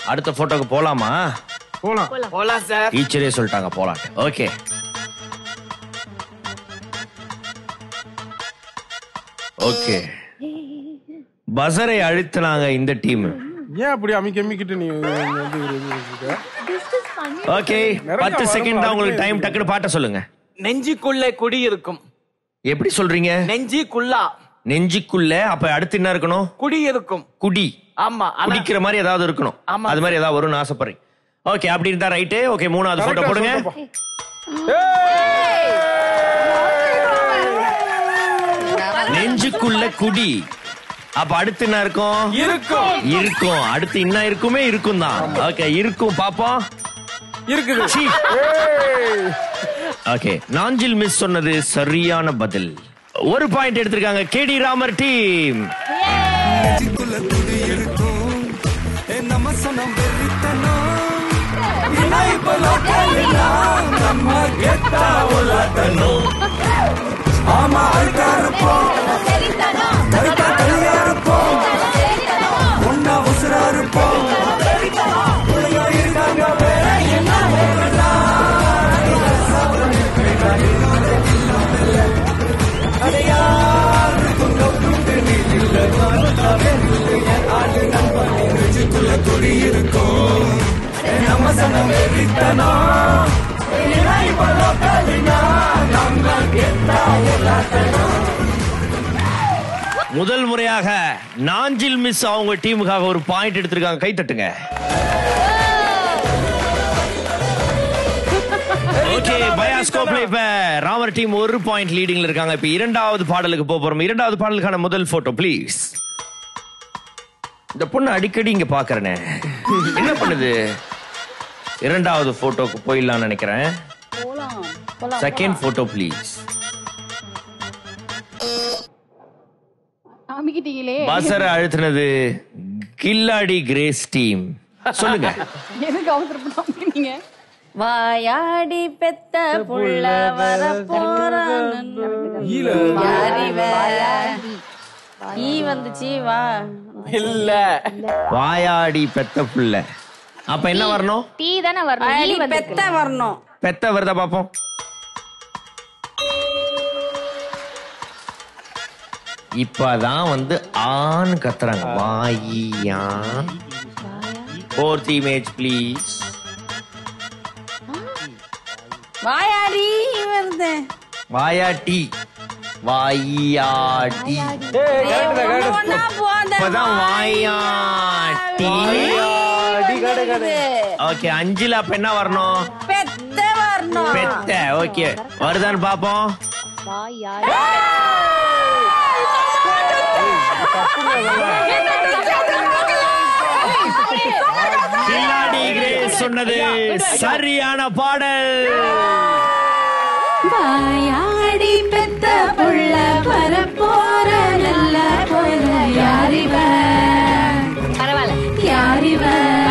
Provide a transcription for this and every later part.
அடுத்த போட்டோக்கு போலாமா போலாம் போலாம் சார் டீச்சரே சொல்லிட்டாங்க போலாம் ஓகே ஓகே பசரை அழுத்தினாங்க இந்த டீம் ஏன் அப்படி அமிக்கி அமிக்கிட்டு நீ வந்து இது இருக்க? ஓகே பத்து செகண்ட் தான் உங்களுக்கு டைம் டக்குன்னு பாட்ட சொல்லுங்க நெஞ்சுக்குள்ளே குடி இருக்கும் எப்படி சொல்றீங்க நெஞ்சுக்குள்ளா நெஞ்சுக்குள்ள அப்ப அடுத்து என்ன இருக்கணும் குடி இருக்கும் குடி ஆமா ஆனா குடிக்கிற மாதிரி ஏதாவது இருக்கணும் ஆமா. அது மாதிரி ஏதாவது வரும்னு ஆசைப்படுறேன் ஓகே அப்படி இருந்தா ரைட்டு ஓகே மூணாவது போட்டோ Correct ஆ போடுங்க சொல்றப்பா. நெஞ்சுக்குள்ள குடி அப்ப அடுத்து என்ன இருக்கும் இருக்கும் இருக்கும் அடுத்து என்ன இருக்குமே இருக்கும் தான் ஓகே இருக்கும் பாப்போம் இருக்குது சீ. ஏய். ஓகே நாஞ்சில் மிஸ் சொன்னது சரியான பதில் ஒரு பாயிண்ட் எடுத்திருக்காங்க கேடி ராமர் டீம் முதல் முறையாக நாஞ்சில் மிஸ் அவங்க டீமுக்காக ஒரு பாயிண்ட் எடுத்திருக்காங்க கை தட்டுங்க ஓகே பயாஸ்கோப்ல இப்ப ராமர் டீம் ஒரு பாயிண்ட் லீடிங்ல இருக்காங்க இப்ப இரண்டாவது பாடலுக்கு போக போறோம் இரண்டாவது பாடலுக்கான முதல் போட்டோ ப்ளீஸ் இந்த பொண்ணு அடிக்கடி இங்க பாக்குறேனே என்ன பண்ணுது இரண்டாவது போட்டோக்கு போயிடலாம்னு நினைக்கிறேன் செகண்ட் போட்டோ ப்ளீஸ் காமிக்கிட்டீங்களே பசர அழுத்தினது கில்லாடி கிரேஸ் டீம் சொல்லுங்க எதுக்கு அவசரப்படாமீங்க வாயாடி பெத்த புள்ள வர போறான் ஈ வந்துச்சு வா இல்ல வாயாடி பெத்த புள்ள அப்ப என்ன வரணும் டீ தானே வரணும் வாயாடி ஈ வந்து பெத்த வரணும் பெத்த வருதா பாப்போம் இப்பதான் வந்து ஆண் கத்துறாங்க வாயியா ஃபோர்த் இமேஜ் ப்ளீஸ் வாயாடி வருது வாயாட்டி வாயாட்டி ஒண்ணா போந்த இப்பதான் வாயாட்டி ஓகே அஞ்சுல அப்ப என்ன வரணும் பெத்த வரணும் பெத்த ஓகே வருதான்னு பாப்போம் கில்லாடி கிரேஸ் சொன்னது சரியான பாடல் வாயாடி பெத்த புள்ள வர போற நல்ல போல யாரிவ பரவாயில்ல யாரிவ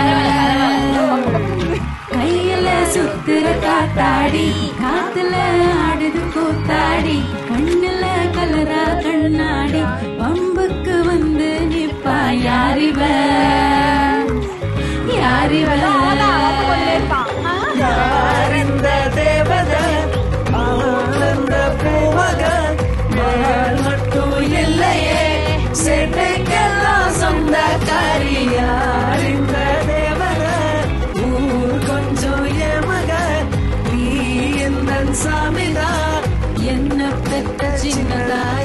கையில சுத்துற காத்தாடி காத்துல ஆடுது கூத்தாடி கண்ணுல கலரா கண்ணாடி பம்புக்கு வந்து நிப்பா யாரிவ யாரிவ யார் இந்த தேவதை ஆனந்த பூவக யார் மட்டும் இல்லையே சேட்டைக்கெல்லாம் சொந்தக்காரி யார் இந்த தேவதை ஊர் கொஞ்சம் ஏமக நீ எந்த சாமிதா என்ன பெத்த சின்னதா